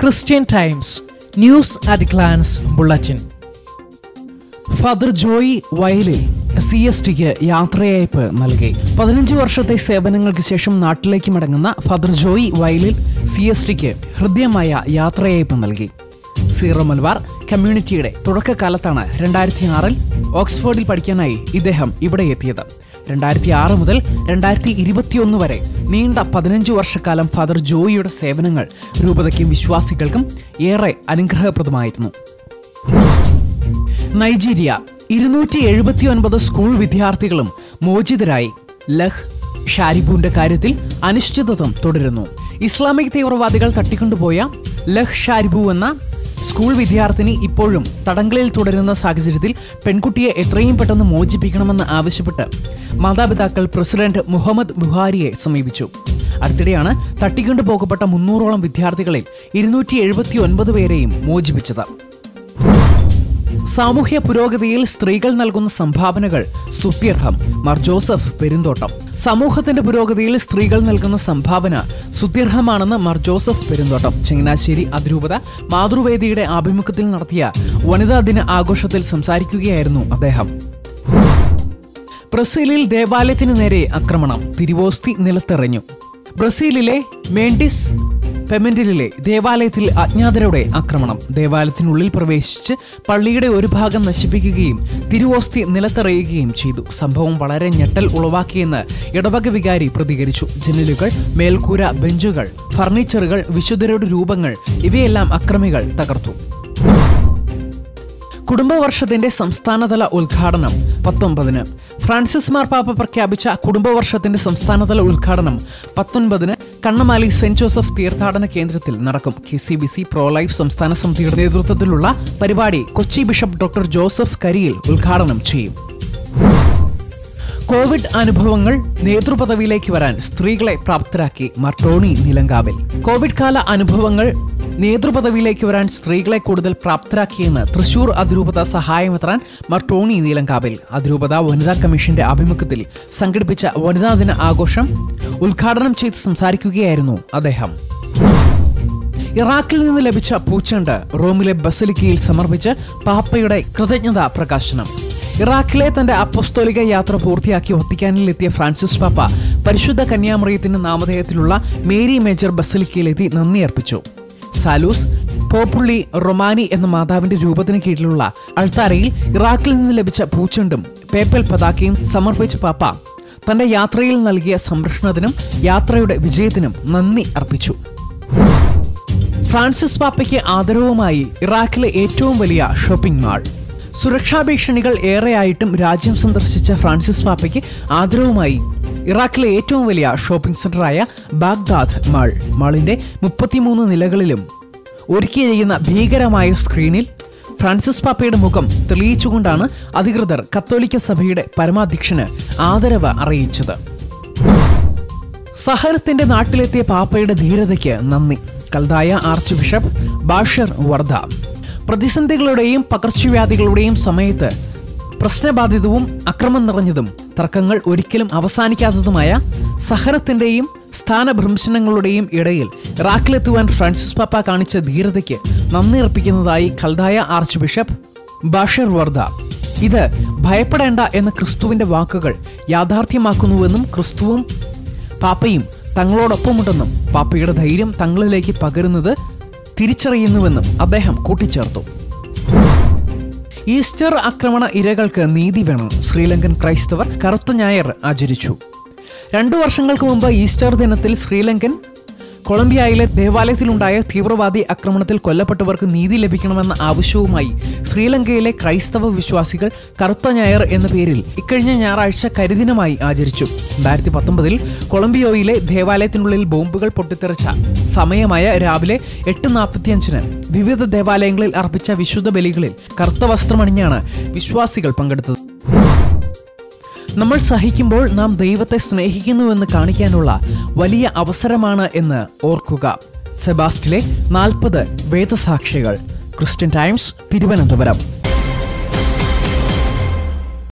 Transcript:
Christian Times news at glance bulletin father Joy Vayalil C S tick യാത്രയയപ്പ് നൽകി പതിനഞ്ച് വർഷത്തെ സേവനങ്ങൾക്ക് ശേഷം നാട്ടിലേക്ക് മടങ്ങുന്ന father Joy Vayalil C S tick ഹൃദ്യമായ യാത്രയയപ്പ് നൽകി സീറോ മലബാർ കമ്മ്യൂണിറ്റിയുടെ തുടക്കകാലത്താണ് രണ്ടായിരത്തി ആറിൽ ഓക്സ്ഫോർഡിൽ പഠിക്കാനായി ഇദ്ദേഹം ഇവിടെ എത്തിയത് രണ്ടായിരത്തി ആറ് മുതൽ രണ്ടായിരത്തി ഇരുപത്തിയൊന്ന് വരെ നീണ്ട പതിനഞ്ച് വർഷക്കാലം ഫാദർ ജോയിയുടെ സേവനങ്ങൾ രൂപതയ്ക്കും വിശ്വാസികൾക്കും ഏറെ അനുഗ്രഹപ്രദമായിരുന്നു നൈജീരിയ ഇരുന്നൂറ്റി എഴുപത്തി ഒൻപത് സ്കൂൾ വിദ്യാർത്ഥികളും മോചിതരായി ലഹ് ഷാരിബുവിന്റെ കാര്യത്തിൽ അനിശ്ചിതത്വം തുടരുന്നു ഇസ്ലാമിക് തീവ്രവാദികൾ തട്ടിക്കൊണ്ടുപോയ ലഹ് ഷാരിബു എന്ന സ്കൂൾ വിദ്യാർത്ഥിനി ഇപ്പോഴും തടങ്കലിൽ തുടരുന്ന സാഹചര്യത്തിൽ പെൺകുട്ടിയെ എത്രയും പെട്ടെന്ന് മോചിപ്പിക്കണമെന്ന് ആവശ്യപ്പെട്ട് മാതാപിതാക്കൾ പ്രസിഡന്റ് മുഹമ്മദ് ബുഹാരിയെ സമീപിച്ചു അടുത്തിടെയാണ് തട്ടിക്കൊണ്ടുപോകപ്പെട്ട മുന്നൂറോളം വിദ്യാർത്ഥികളിൽ ഇരുന്നൂറ്റി എഴുപത്തി ഒൻപത് പേരെയും മോചിപ്പിച്ചത് സാമൂഹ്യ പുരോഗതിയിൽ സ്ത്രീകൾ നൽകുന്ന സംഭാവനകൾ സ്തുത്യർഹം മാർ ജോസഫ് പെരുന്തോട്ടം സമൂഹത്തിന്റെ പുരോഗതിയിൽ സ്ത്രീകൾ നൽകുന്ന സംഭാവന സ്തുത്യർഹമാണെന്ന് മാർ ജോസഫ് പെരുന്തോട്ടം ചങ്ങനാശ്ശേരി അതിരൂപത മാതൃവേദിയുടെ ആഭിമുഖ്യത്തിൽ നടത്തിയ വനിതാ ദിന ആഘോഷത്തിൽ സംസാരിക്കുകയായിരുന്നു അദ്ദേഹം ബ്രസീലിൽ ദേവാലയത്തിന് നേരെ ആക്രമണം തിരുവോസ്തി നിലത്തെറിഞ്ഞു ബ്രസീലിലെ മേണ്ടിസ് പെമെന്റിലെ ദേവാലയത്തിൽ അജ്ഞാതരുടെ ആക്രമണം ദേവാലയത്തിനുള്ളിൽ പ്രവേശിച്ച് പള്ളിയുടെ ഒരു ഭാഗം നശിപ്പിക്കുകയും തിരുവോസ്തി നിലത്തെറിയുകയും ചെയ്തു സംഭവം വളരെ ഞെട്ടൽ ഉളവാക്കിയെന്ന് ഇടവക വികാരി പ്രതികരിച്ചു ജനലുകൾ മേൽക്കൂര ബെഞ്ചുകൾ ഫർണിച്ചറുകൾ വിശുദ്ധരുടെ രൂപങ്ങൾ ഇവയെല്ലാം അക്രമികൾ തകർത്തു കുടുംബവർഷത്തിന്റെ സംസ്ഥാനതല ഉദ്ഘാടനം പത്തൊമ്പതിന് ഫ്രാൻസിസ് മാർപ്പാപ്പ പ്രഖ്യാപിച്ച കുടുംബവർഷത്തിന്റെ സംസ്ഥാനതല ഉദ്ഘാടനം പത്തൊൻപതിന് കണ്ണമാലി സെന്റ് ജോസഫ് തീർത്ഥാടന കേന്ദ്രത്തിൽ നടക്കും K C B C pro life സംസ്ഥാന സമിതിയുടെ നേതൃത്വത്തിലുള്ള പരിപാടി Kochi bishop doctor Joseph Kariyil ഉദ്ഘാടനം ചെയ്യും കോവിഡ് അനുഭവങ്ങൾ നേതൃപദവിയിലേക്ക് വരാൻ സ്ത്രീകളെ പ്രാപ്തരാക്കി മർട്ടോണി നിലങ്കാവിൽ കോവിഡ് കാല അനുഭവങ്ങൾ നേതൃപദവിയിലേക്ക് വരാൻ സ്ത്രീകളെ കൂടുതൽ പ്രാപ്തരാക്കിയെന്ന് തൃശൂർ അതിരൂപത സഹായമെത്രാൻ മർട്ടോണി നീലങ്കാവിൽ അതിരൂപത വനിതാ കമ്മീഷന്റെ ആഭിമുഖ്യത്തിൽ സംഘടിപ്പിച്ച വനിതാ ദിന ആഘോഷം ഉദ്ഘാടനം ചെയ്ത് സംസാരിക്കുകയായിരുന്നു അദ്ദേഹം ഇറാഖിൽ നിന്ന് ലഭിച്ച പൂച്ചണ്ട് റോമിലെ ബസലിക്കയിൽ സമർപ്പിച്ച് പാപ്പയുടെ കൃതജ്ഞതാ പ്രകാശനം ഇറാഖിലെ തന്റെ അപ്പസ്തോലിക യാത്ര പൂർത്തിയാക്കി വത്തിക്കാനിൽ എത്തിയ ഫ്രാൻസിസ് പാപ്പ പരിശുദ്ധ കന്യാമറിയത്തിന്റെ നാമധേയത്തിലുള്ള മേരി മേജർ ബസലിക്കയിലെത്തി നന്ദി അർപ്പിച്ചു സാലൂസ് പോപ്പുള്ളി റൊമാനി എന്ന മാതാവിന്റെ രൂപത്തിന് കീഴിലുള്ള അൾത്താരയിൽ ഇറാഖിൽ നിന്ന് ലഭിച്ച പൂച്ചെണ്ടും പേപ്പൽ പതാക്കയും സമർപ്പിച്ച പാപ്പ തന്റെ യാത്രയിൽ നൽകിയ സംരക്ഷണത്തിനും യാത്രയുടെ വിജയത്തിനും നന്ദി അർപ്പിച്ചു ഫ്രാൻസിസ് പാപ്പയ്ക്ക് ആദരവുമായി ഇറാഖിലെ ഏറ്റവും വലിയ ഷോപ്പിംഗ് മാൾ സുരക്ഷാ ഭീഷണികൾ ഏറെയായിട്ടും രാജ്യം സന്ദർശിച്ച ഫ്രാൻസിസ് പാപ്പയ്ക്ക് ആദരവുമായി ഇറാഖിലെ ഏറ്റവും വലിയ ഷോപ്പിംഗ് സെന്ററായ ബാഗ്ദാദ് മാൾ മാളിന്റെ മുപ്പത്തിമൂന്ന് നിലകളിലും ഒരുക്കിയിരിക്കുന്ന ഭീകരമായ സ്ക്രീനിൽ ഫ്രാൻസിസ് പാപ്പയുടെ മുഖം തെളിയിച്ചുകൊണ്ടാണ് അധികൃതർ കത്തോലിക്ക സഭയുടെ പരമാധ്യക്ഷന് ആദരവ് അറിയിച്ചത് സഹനത്തിന്റെ നാട്ടിലെത്തിയ പാപ്പയുടെ ധീരതയ്ക്ക് നന്ദി കൽതായ ആർച്ച് ബിഷപ്പ് ബാഷർ വർദ്ധ പ്രതിസന്ധികളുടെയും പകർച്ചവ്യാധികളുടെയും സമയത്ത് പ്രശ്നബാധിതവും അക്രമം നിറഞ്ഞതും തർക്കങ്ങൾ ഒരിക്കലും അവസാനിക്കാത്തതുമായ സഹനത്തിന്റെയും സ്ഥാനഭ്രംശനങ്ങളുടെയും ഇടയിൽ ഇറാഖിലെത്തുവാൻ ഫ്രാൻസിസ് പാപ്പ കാണിച്ച ധീരതയ്ക്ക് നന്ദി അർപ്പിക്കുന്നതായി ഖൽദായ ആർച്ച് ബിഷപ്പ് ബാഷർ വർദ്ധ ഇത് ഭയപ്പെടേണ്ട എന്ന ക്രിസ്തുവിന്റെ വാക്കുകൾ യാഥാർത്ഥ്യമാക്കുന്നുവെന്നും ക്രിസ്തുവും പാപ്പയും തങ്ങളോടൊപ്പമുണ്ടെന്നും പാപ്പയുടെ ധൈര്യം തങ്ങളിലേക്ക് പകരുന്നത് തിരിച്ചറിയുന്നുവെന്നും അദ്ദേഹം കൂട്ടിച്ചേർത്തു ഈസ്റ്റർ ആക്രമണ ഇരകൾക്ക് നീതി വേണം ശ്രീലങ്കൻ ക്രൈസ്തവർ കറുത്ത ഞായർ ആചരിച്ചു രണ്ടു വർഷങ്ങൾക്ക് മുമ്പ് ഈസ്റ്റർ ദിനത്തിൽ ശ്രീലങ്കൻ കൊളംബിയയിലെ ദേവാലയത്തിലുണ്ടായ തീവ്രവാദി ആക്രമണത്തിൽ കൊല്ലപ്പെട്ടവർക്ക് നീതി ലഭിക്കണമെന്ന ആവശ്യവുമായി ശ്രീലങ്കയിലെ ക്രൈസ്തവ വിശ്വാസികൾ കറുത്ത ഞായർ എന്ന പേരിൽ ഇക്കഴിഞ്ഞ ഞായറാഴ്ച കരിദിനമായി ആചരിച്ചു രണ്ടായിരത്തി പത്തൊമ്പതിൽ കൊളംബിയോയിലെ ദേവാലയത്തിനുള്ളിൽ ബോംബുകൾ പൊട്ടിത്തെറിച്ച സമയമായ രാവിലെ എട്ട് നാൽപ്പത്തിയഞ്ചിന് വിവിധ ദേവാലയങ്ങളിൽ അർപ്പിച്ച വിശുദ്ധ ബലികളിൽ കറുത്ത വസ്ത്രമണിഞ്ഞാണ് വിശ്വാസികൾ പങ്കെടുത്തത് നമ്മൾ സഹിക്കുമ്പോൾ നാം ദൈവത്തെ സ്നേഹിക്കുന്നുവെന്ന് കാണിക്കാനുള്ള വലിയ അവസരമാണ് എന്ന് ഓർക്കുക സെബാസ്റ്റിലെ നാൽപ്പത് വേദസാക്ഷികൾ ക്രിസ്ത്യൻ ടൈംസ് തിരുവനന്തപുരം